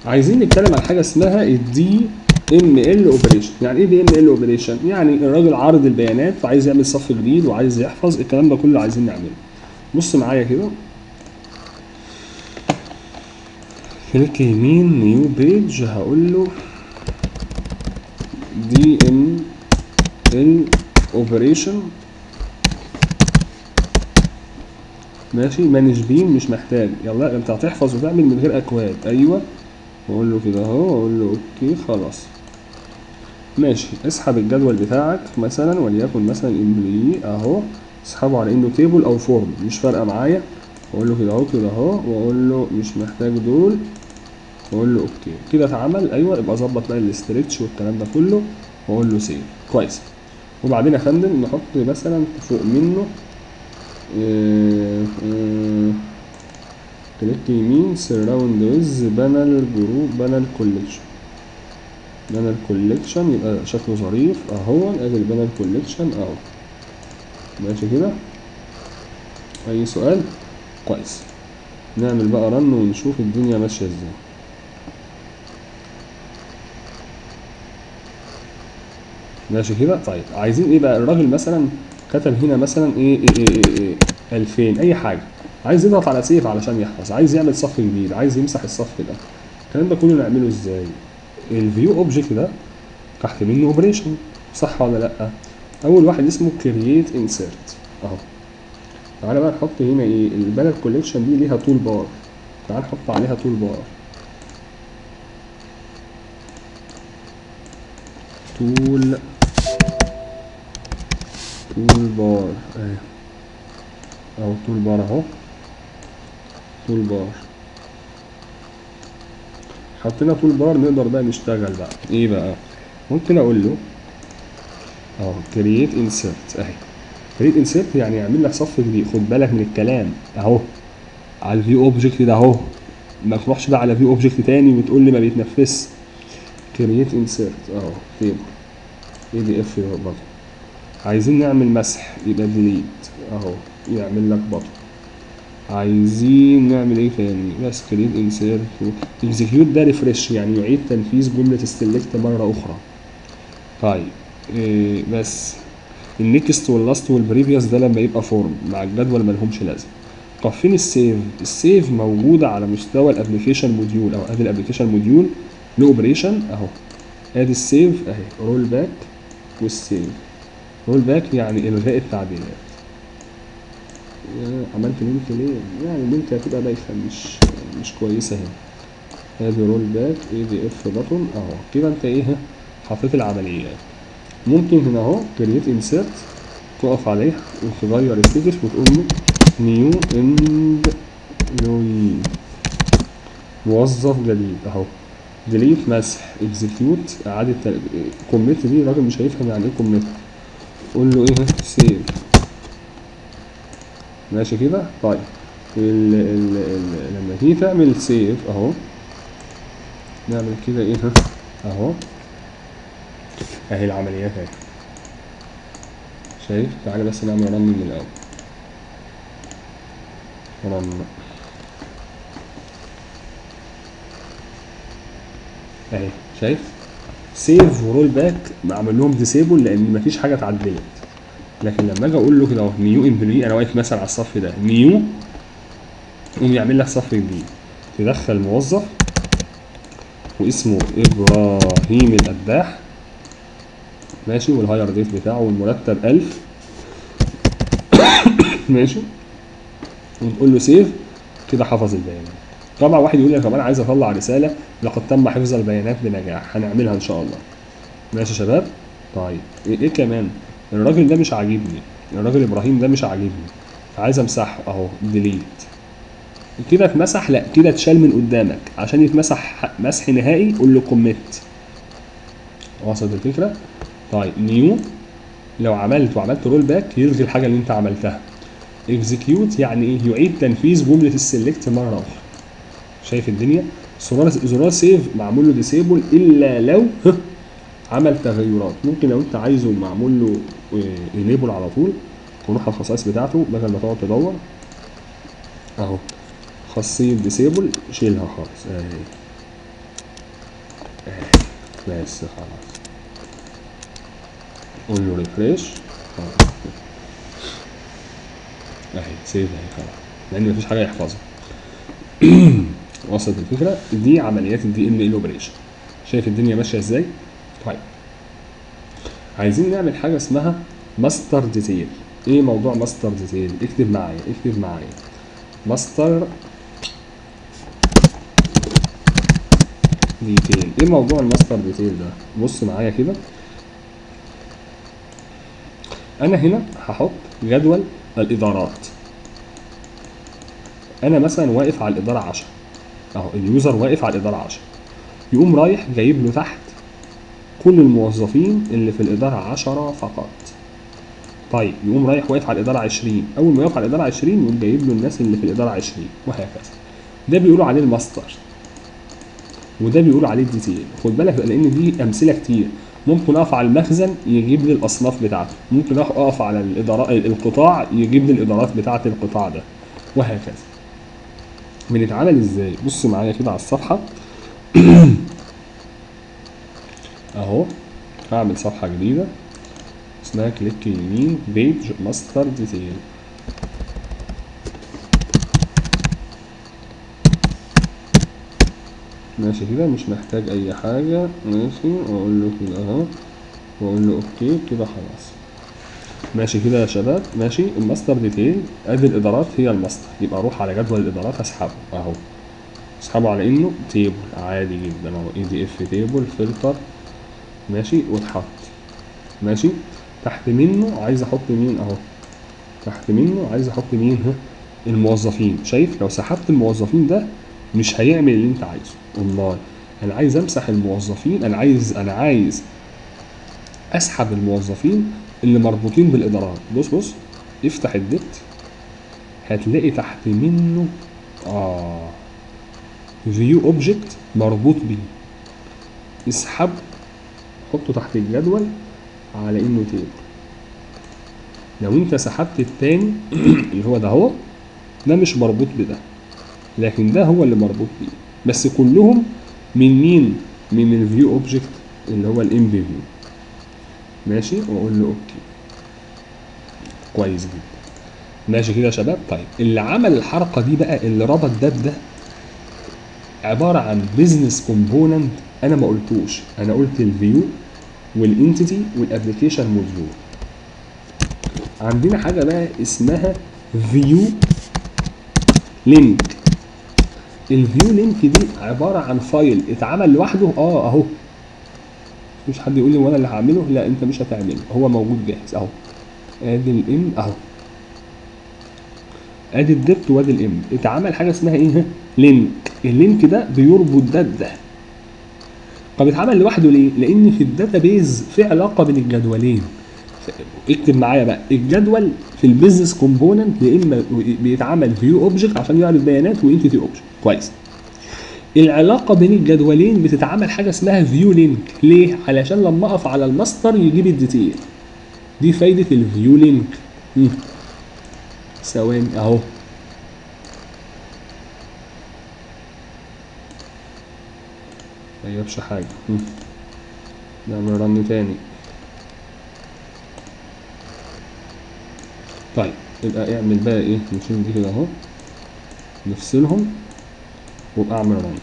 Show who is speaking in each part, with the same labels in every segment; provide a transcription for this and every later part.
Speaker 1: عايزين نتكلم عن حاجه اسمها الدي ام ال اوبريشن يعني ايه دي ام ال اوبريشن يعني الراجل عارض البيانات وعايز يعمل صف جديد وعايز يحفظ الكلام ده كله عايزين نعمله بص معايا كده كليك يمين نيو بيج هقول له دي ام ال اوبريشن ماشي مانج بيم مش محتاج يلا انت هتحفظ وتعمل من غير اكواد ايوه واقول له كده اهو واقول له اوكي خلاص ماشي اسحب الجدول بتاعك مثلا وليكن مثلا امبلي اهو اسحبه على انه تيبل او فورم مش فارقه معايا واقول له كده اهو كده اهو واقول له مش محتاج دول واقول له اوكي كده اتعمل ايوه يبقى ظبط بقى الاسترتش والكلام ده كله واقول له سيف كويس وبعدين يا فندم نحط مثلا فوق منه كليك يمين سراوند ويز بانل جروب بانل كوليكشن بانل كوليكشن يبقى شكله ظريف اهو ادي البانل كوليكشن اهو ماشي كده اي سؤال كويس نعمل بقى رن ونشوف الدنيا ماشيه ازاي ماشي كده طيب عايزين ايه بقى الراجل مثلا كتب هنا مثلا ايه ايه ايه, إيه, إيه 2000 اي حاجه عايز يضغط على سيف علشان يحفظ عايز يعمل صف جديد عايز يمسح الصف ده الكلام ده كله نعمله ازاي الفيو اوبجكت ده تحت منه اوبريشن صح ولا لا اول واحد اسمه كرييت انسيرت اهو تعالى بقى نحط هنا ايه البانر كوليكشن دي ليها تول بار تعال نحط عليها تول بار تول تول بار اهي اهو تول بار اهو تول بار حطينا تول بار نقدر بقى نشتغل بقى ايه بقى ممكن اقول له اهو كرييت انسيرت اهي كرييت انسيرت يعني يعمل لك صف جديد خد بالك من الكلام اهو على الفيو اوبجكت ده اهو ما تروحش بقى على فيو اوبجكت تاني وتقول لي ما بيتنفذش كرييت انسيرت اهو تيبل اي دي اف برضه عايزين نعمل مسح يبقى ديليت اهو يعمل لك بطن عايزين نعمل ايه تاني بس كريت انسيرت اكزيكيوت ده ريفرش يعني يعيد تنفيذ جملة السلكت مرة أخرى طيب إيه بس النكست واللاست والبريفيوس ده لما يبقى فورم مع الجدول ملهمش لازمة طب فين السيف؟ السيف موجودة على مستوى الابلكيشن موديول أو ادي الابلكيشن موديول له اوبريشن اهو ادي السيف اهي رول باك والسيف رول باك يعني الغاء التعديلات عملت لينك ليه؟ يعني اللينك هتبقى بايخه مش مش كويسه هنا ادي رول باك اي دي اف بطن اهو كده انت ايه حطيت العمليات ممكن هنا اهو كرييت انسيرت تقف عليه وتغير الستيتس وتقول له نيو اند لوين موظف جديد اهو ديليت مسح اكزيكيوت اعاده كوميت دي الراجل مش هيفهم يعني ايه كوميت قول له ايه سيف ماشي كده طيب ال ال ال لما تيجي تعمل سيف اهو نعمل كده ايه ها اهو اهي العمليات اهي شايف تعالى بس نعمل رن من الاول رن اهي شايف سيف ورول باك بعمل لهم ديسيبل لان مفيش حاجه اتعدلت لكن لما اجي اقول له كده اهو نيو امبلوي انا واقف مثلا على الصف ده نيو يقوم يعمل لك صف جديد تدخل موظف واسمه ابراهيم القداح ماشي والهاير ديت بتاعه والمرتب 1000 ماشي وتقول له سيف كده حفظ البيانات طبعا واحد يقول لك طب انا عايز اطلع رساله لقد تم حفظ البيانات بنجاح هنعملها ان شاء الله ماشي يا شباب طيب ايه, إيه كمان الراجل ده مش عاجبني الراجل ابراهيم ده مش عاجبني عايز امسحه اهو ديليت كده اتمسح لا كده اتشال من قدامك عشان يتمسح مسح نهائي قول له كوميت واصل الفكره طيب نيو لو عملت وعملت رول باك يلغي الحاجه اللي انت عملتها اكزيكيوت يعني ايه يعيد تنفيذ جمله السلكت مره اخرى شايف الدنيا زرار زرار سيف معمول له ديسيبل الا لو عمل تغيرات ممكن لو انت عايزه معمول له انيبل على طول تروح على الخصائص بتاعته بدل ما تقعد تدور اهو خاصية ديسيبل شيلها خالص اهي بس خلاص قول له ريفريش اهي سيف اهي خلاص لان مفيش حاجه يحفظها وصلت الفكره دي عمليات الدي ام ال اوبريشن شايف الدنيا ماشيه ازاي طيب عايزين نعمل حاجه اسمها ماستر ديتيل ايه موضوع ماستر ديتيل اكتب معايا اكتب معايا ماستر ديتيل ايه موضوع الماستر ديتيل ده بص معايا كده انا هنا هحط جدول الادارات انا مثلا واقف على الاداره 10 اهو اليوزر واقف على الاداره 10 يقوم رايح جايب له تحت كل الموظفين اللي في الاداره 10 فقط طيب يقوم رايح واقف على الاداره 20 اول ما يقف على الاداره 20 يقوم جايب له الناس اللي في الاداره 20 وهكذا ده بيقولوا عليه الماستر وده بيقولوا عليه الديتيل خد بالك لان دي امثله كتير ممكن اقف على المخزن يجيب لي الاصناف بتاعته ممكن اقف على الاداره القطاع يجيب لي الادارات بتاعه القطاع ده وهكذا بنتعامل ازاي بص معايا كده على الصفحه اهو هعمل صفحه جديده اسمها كليك يمين بيج ماستر ديتيل ماشي كده مش محتاج اي حاجة ماشي واقول له كده اهو واقول له اوكي كده خلاص ماشي كده يا شباب ماشي الماستر ديتيل ادي الادارات هي الماستر يبقى اروح على جدول الادارات اسحبه اهو اسحبه على انه تيبل عادي جدا اهو اي دي اف تيبل فلتر ماشي واتحط ماشي تحت منه عايز احط مين اهو تحت منه عايز احط مين ها الموظفين شايف لو سحبت الموظفين ده مش هيعمل اللي انت عايزه امال انا عايز امسح الموظفين انا عايز انا عايز اسحب الموظفين اللي مربوطين بالادارات بص بص افتح الديت هتلاقي تحت منه اه فيو اوبجكت مربوط بيه اسحب حطه تحت الجدول على انه تيبل لو انت سحبت التاني اللي هو ده هو ده مش مربوط بده لكن ده هو اللي مربوط بيه بس كلهم من مين من الفيو اوبجكت اللي هو الام بي فيو ماشي واقول له اوكي كويس جدا ماشي كده يا شباب طيب اللي عمل الحركه دي بقى اللي ربط ده بده عباره عن بزنس كومبوننت انا ما قلتوش انا قلت الفيو والانتيتي والابلكيشن موديول عندنا حاجه بقى اسمها فيو لينك الفيو لينك دي عباره عن فايل اتعمل لوحده اه اهو مش حد يقول لي وانا اللي هعمله لا انت مش هتعمله هو موجود جاهز اهو ادي الام اهو ادي الدبت وادي الام اتعمل حاجه اسمها ايه لينك اللينك ده بيربط ده بده طب اتعمل لوحده ليه لان في الداتابيز في علاقه بين الجدولين اكتب معايا بقى الجدول في البيزنس كومبوننت يا اما بيتعمل فيو اوبجكت عشان يعرض بيانات وانتيتي اوبجكت كويس العلاقه بين الجدولين بتتعمل حاجه اسمها فيو لينك ليه علشان لما اقف على الماستر يجيب الديتيل دي فايده الفيو لينك مم. ثواني اهو ما جابش حاجه مم. نعمل رن تاني طيب يبقى اعمل بقى ايه نشيل دي كده اهو نفصلهم وابقى اعمل رن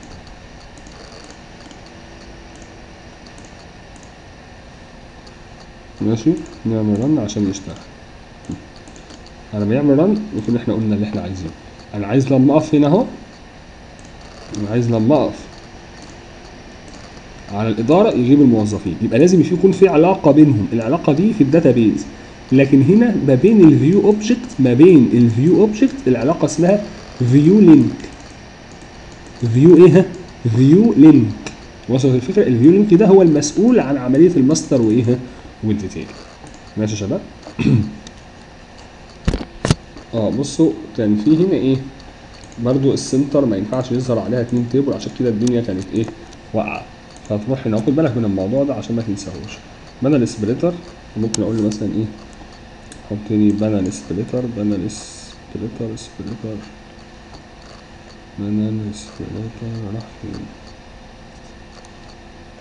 Speaker 1: ماشي نعمل رن عشان يشتغل انا بيعمل رن يكون احنا قلنا اللي احنا عايزينه انا عايز لما اقف هنا اهو انا عايز لما اقف على الاداره يجيب الموظفين يبقى لازم يكون في علاقه بينهم العلاقه دي في الداتابيز لكن هنا ما بين الفيو اوبجكت ما بين الفيو اوبجكت العلاقه اسمها فيو لينك فيو ايه فيو لينك وصلت الفكره الفيو لينك ده هو المسؤول عن عمليه الماستر وايه والديتيل ماشي يا شباب اه بصوا كان في هنا ايه برضو السنتر ما ينفعش يظهر عليها اتنين تيبل عشان كده الدنيا كانت ايه واقعه فتروح هنا خد بالك من الموضوع ده عشان ما تنساهوش بانل سبليتر ممكن اقول له مثلا ايه حط لي بانل سبليتر بانل سبليتر سبليتر بانل سبليتر راح فين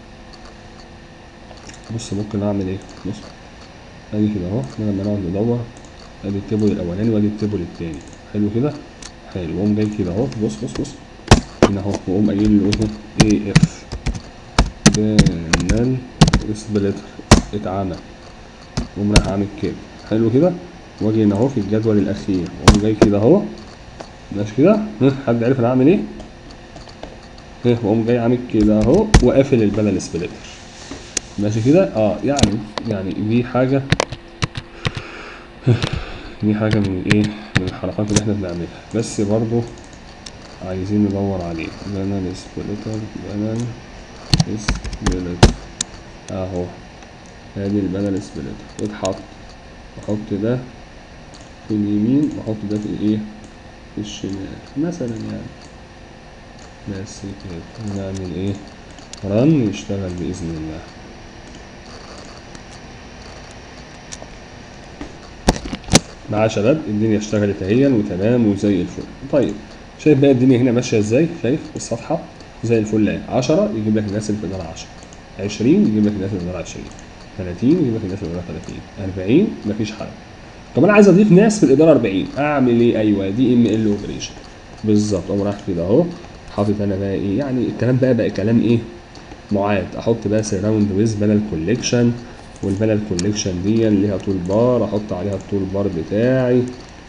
Speaker 1: بص ممكن اعمل ايه بص ادي كده اهو احنا لما نقعد ندور ادي التيبل الاولاني وادي التيبل التاني حلو كده حلو واقوم جاي كده اهو بص بص بص هنا اهو واقوم قايل له ايه اي اف بانال سبليتر اتعمل واقوم رايح عامل كده حلو كده واجي هنا اهو في الجدول الاخير واقوم جاي كده اهو ماشي كده ها، حد عرف انا اعمل ايه؟ ها، واقوم جاي عامل كده اهو وقافل البانل سبليتر ماشي كده اه يعني يعني دي حاجه دي حاجه من الايه من الحركات اللي احنا بنعملها بس برضو عايزين ندور عليه بانل سبليتر بانل سبليتر اهو ادي البانل سبليتر اتحط احط ده في اليمين واحط ده في الايه في الشمال مثلا يعني بس كده نعمل ايه رن يشتغل باذن الله مع شباب الدنيا اشتغلت اهيا وتمام وزي الفل طيب شايف بقى الدنيا هنا ماشيه ازاي شايف الصفحه زي الفل اهي 10 يجيب لك الناس اللي في الاداره 10 20 يجيب لك الناس اللي في الاداره 20 30 يجيب لك الناس اللي في الاداره 30 40 مفيش حاجه طب انا عايز اضيف ناس في الاداره 40 اعمل ايه ايوه دي ام ال اوبريشن بالظبط اقوم رايح كده اهو حاطط انا بقى ايه يعني الكلام بقى بقى كلام ايه معاد احط بقى سراوند ويز بانل كوليكشن والبانل كوليكشن دي ليها طول بار احط عليها الطول بار بتاعي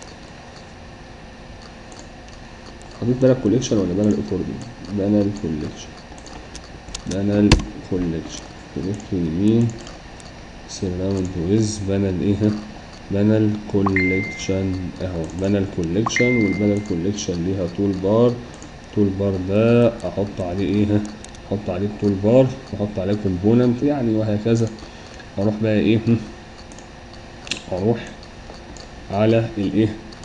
Speaker 1: حطيت بانل كوليكشن ولا بانل اكوردنج بانل كوليكشن بانل كوليكشن كليك يمين سراوند ويز بانل ايه ها؟ بانل كوليكشن اهو بانل كوليكشن والبانل كوليكشن ليها طول بار طول بار ده احط عليه ايه ها؟ احط عليه الطول بار واحط عليه كومبوننت يعني وهكذا اروح بقى ايه هم، اروح على الايه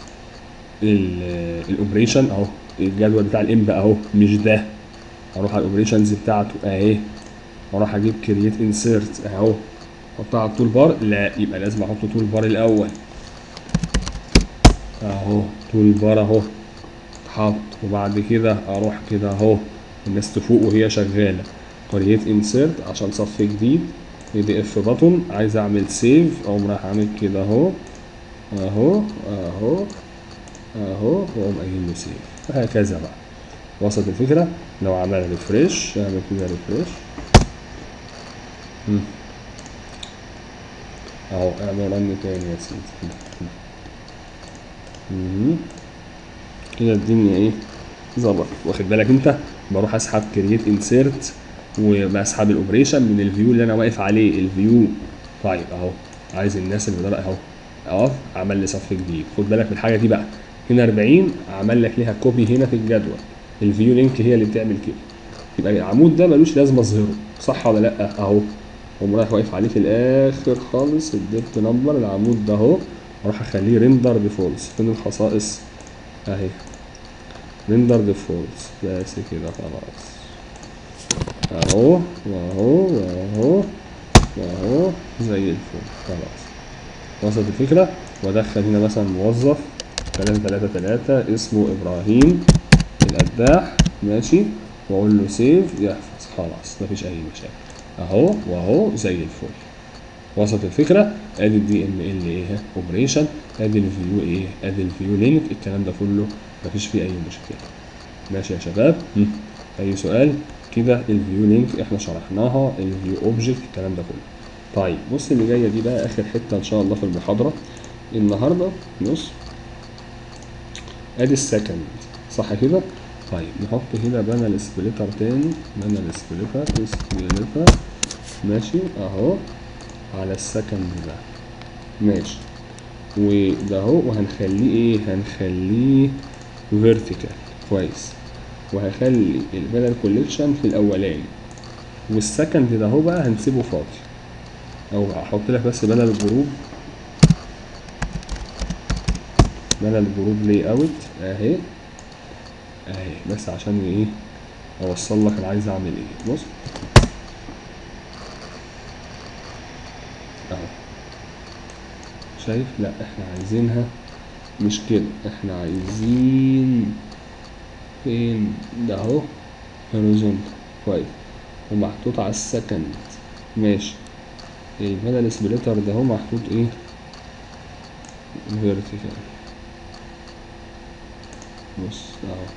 Speaker 1: الاوبريشن اهو الجدول بتاع الام بقى اهو مش ده اروح على الاوبريشنز بتاعته اهي واروح اجيب كرييت انسيرت اهو احطها على التول بار لا يبقى لازم احط تول بار الاول اهو تول بار اهو اتحط وبعد كده اروح كده اهو الناس تفوق وهي شغاله كرييت انسيرت عشان صف جديد اي دي اف بطن عايز اعمل سيف اقوم رايح عامل كده اهو اهو اهو اهو واقوم قايل له سيف وهكذا بقى وصلت الفكره لو عمل ريفريش اعمل كده ريفريش اهو اعمل رن تاني يا سيدي مهم. كده الدنيا ايه ظبط واخد بالك انت بروح اسحب كرييت انسيرت وبسحب الاوبريشن من الفيو اللي انا واقف عليه الفيو طيب اهو عايز الناس اللي بدأ اهو اهو عمل لي صف جديد خد بالك من الحاجه دي بقى هنا 40 عمل لك ليها كوبي هنا في الجدول الفيو لينك هي اللي بتعمل كده يبقى العمود ده ملوش لازمه اظهره صح ولا لا اهو قوم رايح واقف عليه في الاخر خالص الديبت نمبر العمود ده اهو اروح اخليه ريندر ديفولتس فين الخصائص اهي ريندر ديفولتس بس كده خلاص اهو واهو واهو واهو زي الفل خلاص وصلت الفكرة وادخل هنا مثلا موظف تلاتة تلاتة تلاتة اسمه ابراهيم القداح ماشي واقول له سيف يحفظ خلاص مفيش اي مشاكل اهو واهو زي الفل وصلت الفكرة ادي الدي ام ال ايه اوبريشن ادي الفيو ايه ادي الفيو لينك الكلام ده كله مفيش فيه اي مشكلة ماشي يا شباب هم. اي سؤال كده الفيو لينك احنا شرحناها الفيو اوبجكت الكلام ده كله طيب بص اللي جايه دي بقى اخر حته ان شاء الله في المحاضره النهارده بص ادي السكند صح كده طيب نحط هنا بانل سبليتر تاني بانل سبليتر سبليتر ماشي اهو على السكند ده ماشي وده اهو وهنخليه ايه هنخليه فيرتيكال كويس وهخلي البانل كوليكشن في الاولاني والسكند ده اهو بقى هنسيبه فاضي او هحط لك بس بانل جروب بانل جروب لي اوت اهي اهي بس عشان ايه اوصل لك انا عايز اعمل ايه بص اهو شايف لا احنا عايزينها مش كده احنا عايزين فين ده اهو هوريزونتال كويس ومحطوط على السكند ماشي البدل سبليتر ده هو محطوط ايه فيرتيكال بص اهو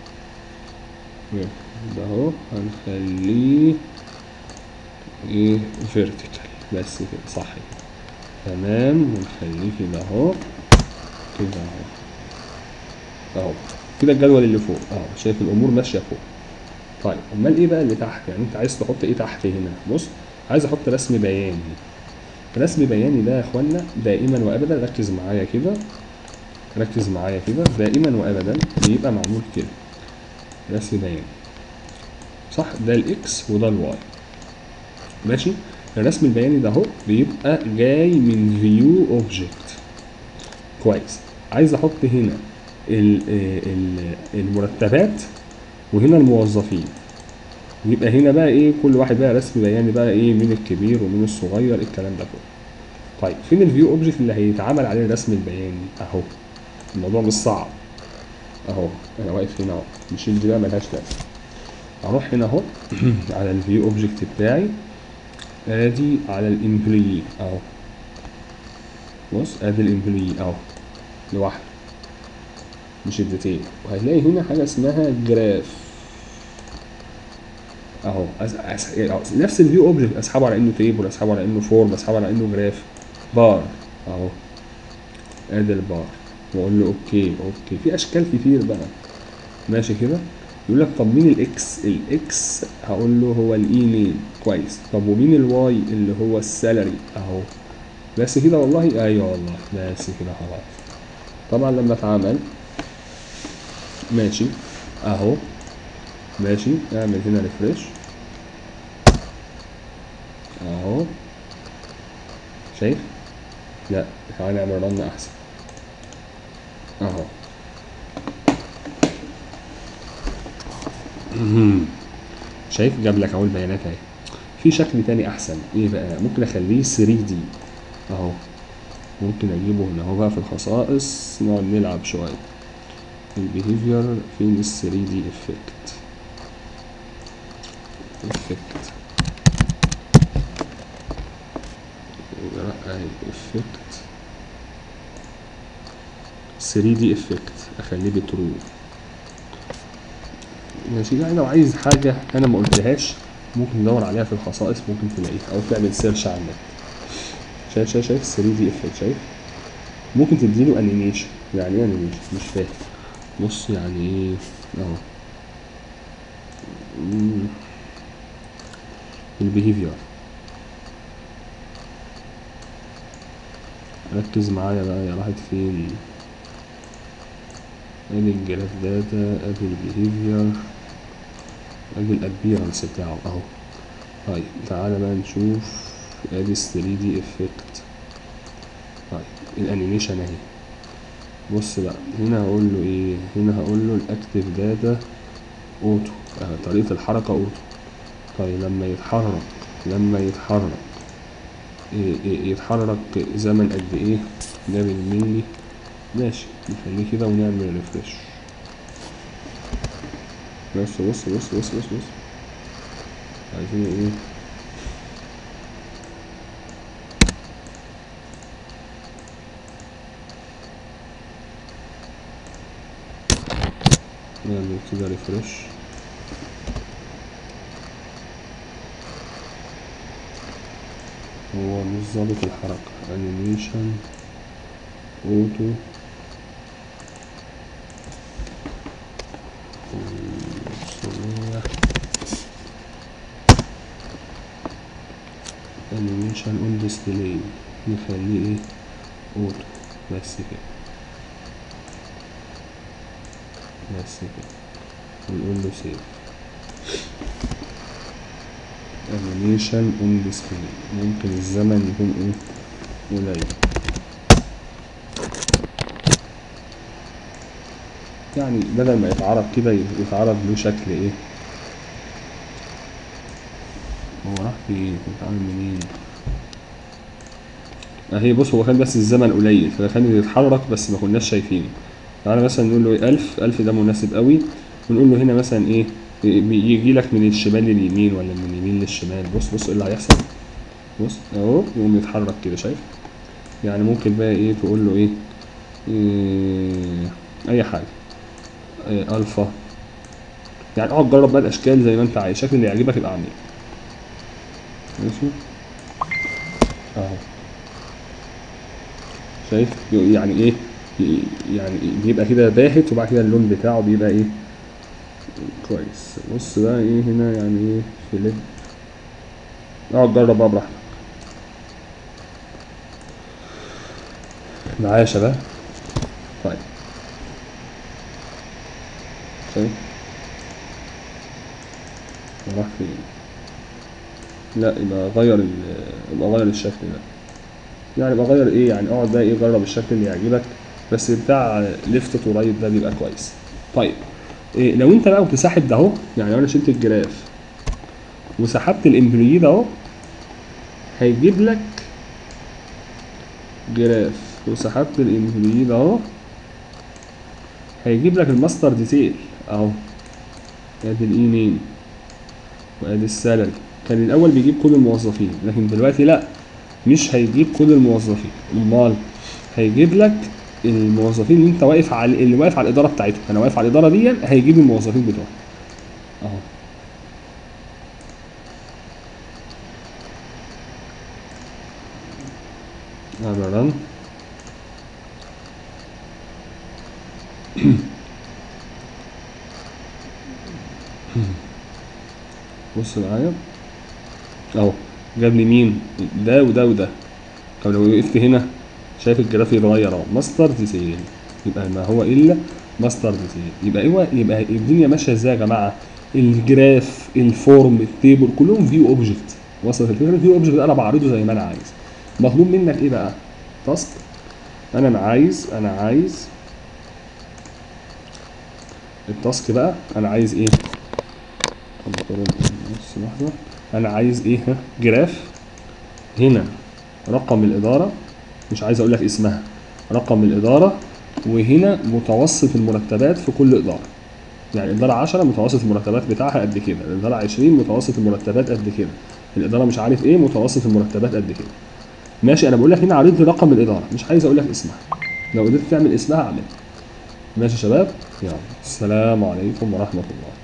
Speaker 1: ده اهو هنخليه ايه فيرتيكال بس كده صح كده تمام ونخليه كده اهو كده اهو اهو كده الجدول اللي فوق اهو شايف الامور ماشيه فوق طيب امال ايه بقى اللي تحت يعني انت عايز تحط ايه تحت هنا بص عايز احط رسم بياني رسم بياني ده يا اخوانا دائما وابدا ركز معايا كده ركز معايا كده دائما وابدا بيبقى معمول كده رسم بياني صح ده الاكس وده الواي ماشي الرسم البياني ده اهو بيبقى جاي من فيو اوبجكت كويس عايز احط هنا ال ال المرتبات وهنا الموظفين يبقى هنا بقى ايه كل واحد بقى رسم بياني بقى ايه مين الكبير ومين الصغير الكلام ده كله طيب فين الفيو اوبجكت اللي هيتعمل عليه الرسم البياني اهو الموضوع مش صعب اهو انا واقف هنا اهو نشيل دي بقى ملهاش لازمه اروح هنا اهو على الفيو اوبجكت بتاعي ادي على الامبلوي اهو بص ادي الامبلوي اهو لوحده مش الديتيل وهتلاقي هنا حاجه اسمها جراف اهو أس... أس... أهو. نفس الفيو اوبجكت اسحبه على انه تيبل اسحبه على انه فورم اسحبه على انه جراف بار اهو ادي البار واقول له اوكي اوكي في اشكال كتير بقى ماشي كده يقول لك طب مين الاكس الاكس هقول له هو الاي نيم كويس طب ومين الواي اللي هو السالري اهو بس كده والله ايوه والله بس كده خلاص طبعا لما اتعمل ماشي اهو ماشي اعمل هنا ريفرش اهو شايف لا تعالى نعمل رن احسن اهو شايف جاب لك اهو البيانات اهي في شكل تاني احسن ايه بقى ممكن اخليه 3 دي اهو ممكن اجيبه هنا اهو بقى في الخصائص نقعد نلعب شويه البيهيفير فين ال 3 دي افكت افكت اهي افكت 3 دي افكت اخليه بترو ماشي يعني لو عايز حاجة أنا ما قلتهاش ممكن تدور عليها في الخصائص ممكن تلاقيها أو تعمل سيرش على النت شايف شايف شايف 3 دي افكت شايف ممكن تديله انيميشن يعني ايه انيميشن مش فاهم بص يعني ايه اهو مم. البيهيفير ركز معايا بقى يا راحت فين ادي الجراف داتا ادي البيهيفير ادي الابيرنس بتاعه اهو طيب تعالى بقى نشوف ادي 3 دي افكت طيب الانيميشن اهي بص بقى هنا هقول له ايه هنا هقول له الاكتف داتا اوتو آه طريقة الحركة اوتو طيب لما يتحرك لما يتحرك إيه إيه يتحرك زمن قد ايه ده بالملي ماشي نخليه كده ونعمل ريفرش بص بص بص بص بص بص عايزين ايه نعمل كده ريفرش هو مش ظابط الحركة انيميشن اوتو انيميشن اون ديسبلاي نخليه ايه اوتو بس كده بس كده ونقول له سيف انيميشن اون ديسبلاي ممكن الزمن يكون ايه قليل يعني بدل ما يتعرض كده يتعرض له شكل ايه هو راح فين كنت عامل منين اهي بص هو كان بس الزمن قليل فكان يتحرك بس ما كناش شايفينه تعالى مثلا نقول له إيه ألف ألف ده مناسب قوي ونقول له هنا مثلا ايه يجي لك من الشمال لليمين ولا من اليمين للشمال بص بص ايه اللي هيحصل بص اهو يقوم يتحرك كده شايف يعني ممكن بقى ايه تقول له ايه, إيه اي حاجه إيه الفا يعني اقعد جرب بقى الاشكال زي ما انت عايز الشكل اللي يعجبك يبقى اعمله ماشي اهو شايف يعني ايه ي- يعني بيبقى كده باهت وبعد كده اللون بتاعه بيبقى ايه كويس بص بقى ايه هنا يعني ايه فيليب اقعد جرب بقى براحتك معايا يا شباب طيب شايف راح فين لا يبقى غير ال يبقى غير الشكل ده يعني يبقى غير ايه يعني اقعد بقى ايه جرب الشكل اللي يعجبك بس بتاع ليفت تو رايت ده بيبقى كويس طيب إيه لو انت بقى وتسحب ده اهو يعني لو انا شلت الجراف وسحبت الامبلوي ده اهو هيجيب لك جراف وسحبت الامبلوي ده اهو هيجيب لك الماستر ديتيل اهو ادي الايميل وادي السالري كان الاول بيجيب كل الموظفين لكن دلوقتي لا مش هيجيب كل الموظفين امال هيجيب لك الموظفين اللي انت واقف على اللي واقف على الاداره بتاعتهم انا واقف على الاداره دي هيجيب الموظفين بتوعه اهو اعمل رن بص معايا اهو جاب لي مين ده وده وده طب لو وقفت هنا شايف الجراف يتغير اهو ماستر ديتيل يبقى ما هو الا ماستر ديتيل يبقى ايوه يبقى الدنيا ماشيه ازاي يا جماعه الجراف الفورم التيبل كلهم فيو اوبجكت وصلت الفكره الفيو اوبجكت انا بعرضه زي ما انا عايز مطلوب منك ايه بقى تاسك انا انا عايز انا عايز التاسك بقى انا عايز ايه بص لحظه انا عايز ايه ها جراف هنا رقم الاداره مش عايز اقول لك اسمها رقم الاداره وهنا متوسط المرتبات في كل اداره يعني الاداره 10 متوسط المرتبات بتاعها قد كده الاداره 20 متوسط المرتبات قد كده الاداره مش عارف ايه متوسط المرتبات قد كده ماشي انا بقول لك هنا عرض لي رقم الاداره مش عايز اقول لك اسمها لو قدرت تعمل اسمها اعملها ماشي يا شباب يلا السلام عليكم ورحمه الله